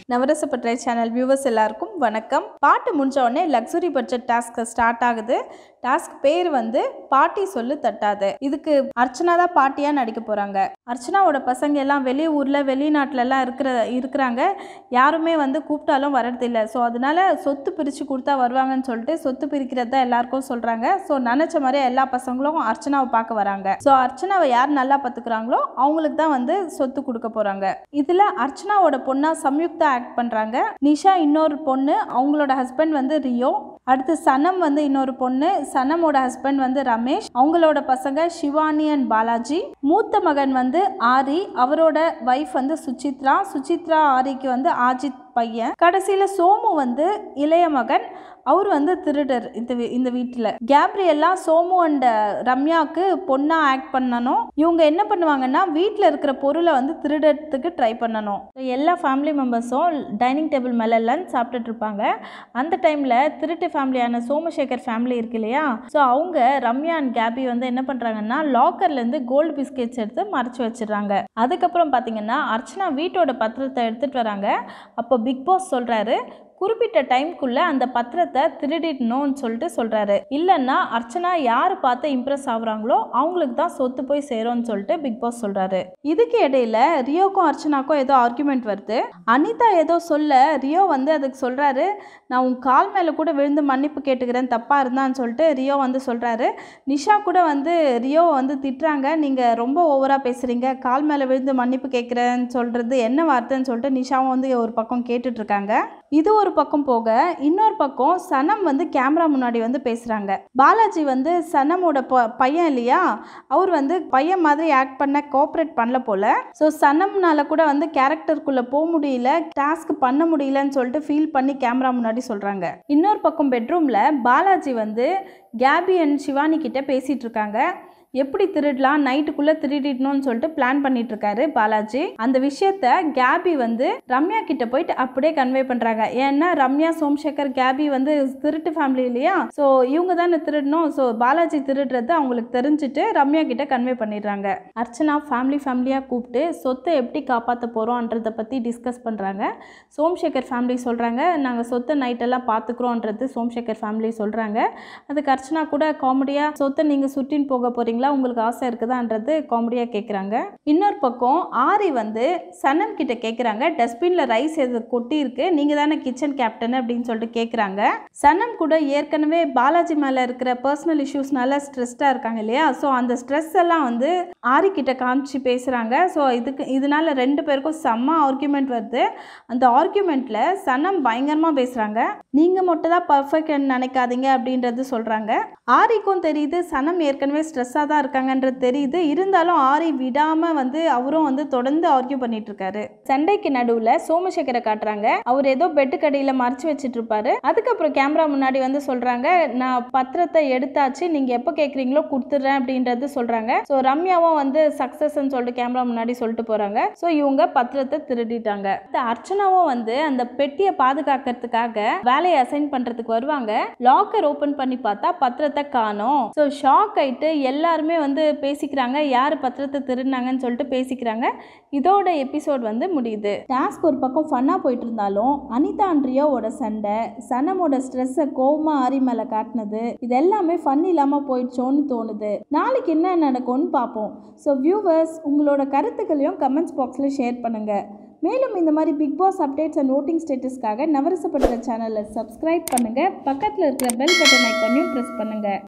நவரசப்பற்றை channel viewers எல்லாருக்கும் வணக்கம் பாட்டு முடிஞ்ச உடனே லக்ஸுரி பட்ஜெட் டாஸ்க் ஸ்டார்ட் ஆகுது டாஸ்க் பேர் வந்து பாட்டி சொல்லு தட்டாது இதுக்கு அர்ச்சனா தான் பாட்டியாக நடிக்க போகிறாங்க அர்ச்சனாவோட பசங்க எல்லாம் வெளியூரில் வெளிநாட்டுல எல்லாம் இருக்கிற இருக்கிறாங்க யாருமே வந்து கூப்பிட்டாலும் வர்றதில்ல ஸோ அதனால சொத்து பிரித்து கொடுத்தா வருவாங்கன்னு சொல்லிட்டு சொத்து பிரிக்கிறது தான் எல்லாருக்கும் சொல்கிறாங்க ஸோ நினச்ச மாதிரி எல்லா பசங்களும் அர்ச்சனாவை பார்க்க வராங்க ஸோ அர்ச்சனாவை யார் நல்லா பார்த்துக்கிறாங்களோ அவங்களுக்கு தான் வந்து சொத்து கொடுக்க போகிறாங்க இதில் அர்ச்சனாவோட பொண்ணா சம்யுக்தா ஆக்ட் பண்ணுறாங்க நிஷா இன்னொரு பொண்ணு அவங்களோட ஹஸ்பண்ட் வந்து ரியோ அடுத்து சனம் வந்து இன்னொரு பொண்ணு சனமோட ஹஸ்பண்ட் வந்து ரமேஷ் அவங்களோட பசங்க சிவானி அண்ட் பாலாஜி மூத்த மகன் வந்து ஆரி அவரோட ஒய்ஃப் வந்து சுசித்ரா சுசித்ரா ஆரிக்கு வந்து ஆஜித் பையன் கடைசியில் சோமு வந்து இளைய மகன் அவர் வந்து திருடர் இந்த வீ- இந்த வீட்டில் கேப்ரியெல்லாம் சோமு அண்ட் ரம்யாவுக்கு பொண்ணாக ஆக்ட் பண்ணணும் இவங்க என்ன பண்ணுவாங்கன்னா வீட்டில் இருக்கிற பொருளை வந்து திருடறதுக்கு ட்ரை பண்ணணும் எல்லா ஃபேமிலி மெம்பர்ஸும் டைனிங் டேபிள் மேலே லஞ்ச் சாப்பிட்டுட்டு இருப்பாங்க அந்த டைமில் திருட்டு ஃபேமிலியான சோமசேகர் ஃபேமிலி இருக்கு இல்லையா ஸோ அவங்க ரம்யா அண்ட் கேபி வந்து என்ன பண்ணுறாங்கன்னா லாக்கர்லேருந்து கோல்டு பிஸ்கெட்ஸ் எடுத்து மறைச்சு வச்சிடுறாங்க அதுக்கப்புறம் பார்த்தீங்கன்னா அர்ச்சனா வீட்டோட பத்திரத்தை எடுத்துகிட்டு வராங்க அப்போ பிக் பாஸ் சொல்கிறாரு குறிப்பிட்ட டைம்குள்ளே அந்த பத்திரத்தை திருடிடணும்னு சொல்லிட்டு சொல்கிறாரு இல்லைன்னா அர்ச்சனா யார் பார்த்து இம்ப்ரெஸ் ஆகுறாங்களோ அவங்களுக்கு தான் சொத்து போய் சேரும்னு சொல்லிட்டு பிக் பாஸ் சொல்கிறாரு இதுக்கு இடையில ரியோக்கும் அர்ச்சனாக்கும் ஏதோ ஆர்குமெண்ட் வருது அனிதா ஏதோ சொல்ல ரியோ வந்து அதுக்கு சொல்கிறாரு நான் உன் கால் மேலே கூட விழுந்து மன்னிப்பு கேட்டுக்கிறேன் தப்பாக இருந்தான்னு சொல்லிட்டு ரியோ வந்து சொல்கிறாரு நிஷா கூட வந்து ரியோ வந்து திட்டுறாங்க நீங்கள் ரொம்ப ஓவராக பேசுகிறீங்க கால் மேலே விழுந்து மன்னிப்பு கேட்குறேன்னு சொல்கிறது என்ன வார்த்தைன்னு சொல்லிட்டு நிஷாவும் வந்து ஒரு பக்கம் கேட்டுட்டு இருக்காங்க இது ஒரு பக்கம் போக இன்னொரு பக்கம் சனம் வந்து கேமரா முன்னாடி வந்து பேசுகிறாங்க பாலாஜி வந்து சனமோட ப பையன் இல்லையா அவர் வந்து பையன் மாதிரி ஆக்ட் பண்ண கோஆப்ரேட் பண்ணல போல ஸோ சனம்னால கூட வந்து கேரக்டருக்குள்ளே போக முடியல டாஸ்க் பண்ண முடியலன்னு சொல்லிட்டு ஃபீல் பண்ணி கேமரா முன்னாடி சொல்கிறாங்க இன்னொரு பக்கம் பெட்ரூமில் பாலாஜி வந்து கேபி அண்ட் சிவானி கிட்ட பேசிகிட்டு இருக்காங்க எப்படி திருடலாம் நைட்டுக்குள்ளே திருடிடணும்னு சொல்லிட்டு பிளான் பண்ணிட்டு இருக்காரு பாலாஜி அந்த விஷயத்த கேபி வந்து ரம்யா கிட்ட போயிட்டு அப்படியே கன்வே பண்றாங்க ஏன்னா ரம்யா சோம்சேகர் கேபி வந்து திருட்டு ஃபேமிலி இல்லையா ஸோ இவங்க தானே திருடணும் ஸோ பாலாஜி திருடுறது அவங்களுக்கு தெரிஞ்சுட்டு ரம்யா கிட்ட கன்வே பண்ணிடுறாங்க அர்ச்சனா ஃபேமிலி ஃபேமிலியாக கூப்பிட்டு சொத்தை எப்படி காப்பாற்ற போகிறோன்றதை பற்றி டிஸ்கஸ் பண்ணுறாங்க சோம்சேகர் ஃபேமிலி சொல்கிறாங்க நாங்கள் சொத்தை நைட்டெல்லாம் பார்த்துக்குறோன்றது சோம்சேகர் ஃபேமிலி சொல்கிறாங்க அதுக்கு அர்ச்சனா கூட காமெடியாக சொத்தை நீங்கள் சுட்டின்னு போக போகிறீங்களா உங்களுக்கு ஆசை இருக்குதான்றது காமெடியாக கேட்குறாங்க இன்னொரு பக்கம் ஆரி வந்து சனம் கிட்ட கேட்குறாங்க டஸ்ட்பினில் ரைஸ் எது கொட்டி இருக்கு நீங்கள் தானே கிச்சன் கேப்டன் அப்படின்னு சொல்லிட்டு கேட்குறாங்க சனம் கூட ஏற்கனவே பாலாஜி மேலே இருக்கிற பர்சனல் இஷ்யூஸ்னால ஸ்ட்ரெஸ்டாக இருக்காங்க இல்லையா ஸோ அந்த ஸ்ட்ரெஸ் எல்லாம் வந்து ஆரி கிட்ட காமிச்சு பேசுகிறாங்க ஸோ இதுக்கு இதனால ரெண்டு பேருக்கும் செம்ம ஆர்குமெண்ட் வருது அந்த ஆர்குமெண்ட்டில் சனம் பயங்கரமாக பேசுகிறாங்க நீங்கள் மட்டும் தான் பர்ஃபெக்ட் நினைக்காதீங்க அப்படின்றது சொல்கிறாங்க ஆரிக்கும் தெரியுது சனம் ஏற்கனவே ஸ்ட்ரெஸ்ஸாக தான் இருக்காங்கன்றது தெரியுது இருந்தாலும் ஆரி விடாமல் வந்து அவரும் வந்து தொடர்ந்து ஆர்கியூ பண்ணிட்டு இருக்காரு சண்டைக்கு நடுவில் சோமசேகரை காட்டுறாங்க அவர் ஏதோ பெட்டுக்கடியில் மறைச்சு வச்சுட்டு இருப்பாரு அதுக்கப்புறம் கேமரா முன்னாடி வந்து சொல்கிறாங்க நான் பத்திரத்தை எடுத்தாச்சு நீங்கள் எப்போ கேட்குறீங்களோ கொடுத்துட்றேன் அப்படின்றது சொல்கிறாங்க ஸோ ரம்யாவும் வந்து சக்ஸஸ்ன்னு சொல்லிட்டு கேமரா முன்னாடி சொல்லிட்டு போகிறாங்க ஸோ இவங்க பத்திரத்தை திருடிட்டாங்க இந்த அர்ச்சனாவும் வந்து அந்த பெட்டியை பாதுகாக்கிறதுக்காக வேலையை அசைன் பண்ணுறதுக்கு வருவாங்க லாக்கர் ஓப்பன் பண்ணி பார்த்தா பத்திரத்தை காணோம் ஸோ ஷாக் ஆயிட்டு எல்லாருமே வந்து பேசிக்கிறாங்க யார் பத்திரத்தை திருடினாங்கன்னு சொல்லிட்டு பேசிக்கிறாங்க இதோட எபிசோட் வந்து முடியுது டாஸ்க் ஒரு பக்கம் ஃபன்னாக போயிட்டு இருந்தாலும் அனிதா அண்ட்ரியோவோட சண்டை சனமோட ஸ்ட்ரெஸ்ஸை கோவமா ஆரி மேலே காட்டினது இது எல்லாமே ஃபன் இல்லாமல் போயிடுச்சோன்னு தோணுது நாளைக்கு என்ன நடக்கும்னு பார்ப்போம் ஸோ வியூவர்ஸ் உங்களோட கருத்துக்களையும் கமெண்ட்ஸ் பாக்ஸில் ஷேர் பண்ணுங்கள் மேலும் இந்த மாதிரி Bigg Boss updates and voting ஸ்டேட்டஸ்க்காக நவரசப்படுற சேனலை சப்ஸ்கிரைப் பண்ணுங்கள் பக்கத்தில் இருக்கிற பெல் பட்டன் ஐக்கானையும் ப்ரெஸ் பண்ணுங்கள்